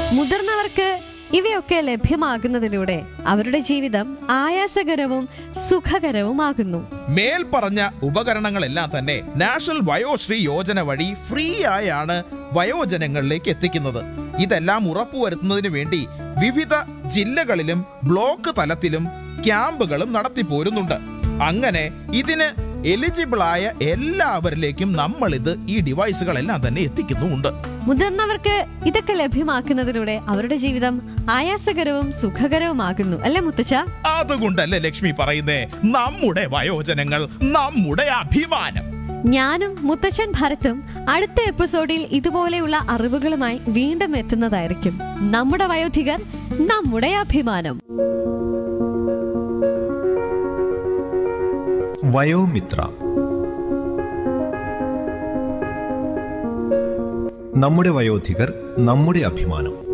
മുതിർന്നവർക്ക് ഇവയൊക്കെ ലഭ്യമാകുന്നതിലൂടെ അവരുടെ ജീവിതം ആയാസകരവും സുഖകരവുമാകുന്നു മേൽപ്പറഞ്ഞ ഉപകരണങ്ങളെല്ലാം തന്നെ നാഷണൽ വയോശ്രീ യോജന വഴി ഫ്രീ ആയാണ് വയോജനങ്ങളിലേക്ക് എത്തിക്കുന്നത് ഇതെല്ലാം ഉറപ്പുവരുത്തുന്നതിന് വേണ്ടി വിവിധ ജില്ലകളിലും ബ്ലോക്ക് തലത്തിലും ക്യാമ്പുകളും നടത്തിപ്പോരുന്നുണ്ട് അങ്ങനെ ഇതിന് എലിജിബിളായ എല്ലാവരിലേക്കും നമ്മൾ ഇത് ഈ ഡിവൈസുകളെല്ലാം തന്നെ എത്തിക്കുന്നുമുണ്ട് മുതിർന്നവർക്ക് ഇതൊക്കെ ലഭ്യമാക്കുന്നതിലൂടെ അവരുടെ ജീവിതം ആയാസകരവും സുഖകരവുമാകുന്നു അല്ലേ മുത്തച്ഛ അതുകൊണ്ടല്ലേ ലക്ഷ്മി പറയുന്നേ നമ്മുടെ വയോജനങ്ങൾ നമ്മുടെ അഭിമാനം ഞാനും മുത്തച്ഛൻ ഭരത്തും അടുത്ത എപ്പിസോഡിൽ ഇതുപോലെയുള്ള അറിവുകളുമായി വീണ്ടും എത്തുന്നതായിരിക്കും നമ്മുടെ വയോധികർ നമ്മുടെ അഭിമാനം വയോമിത്ര നമ്മുടെ വയോധികർ നമ്മുടെ അഭിമാനം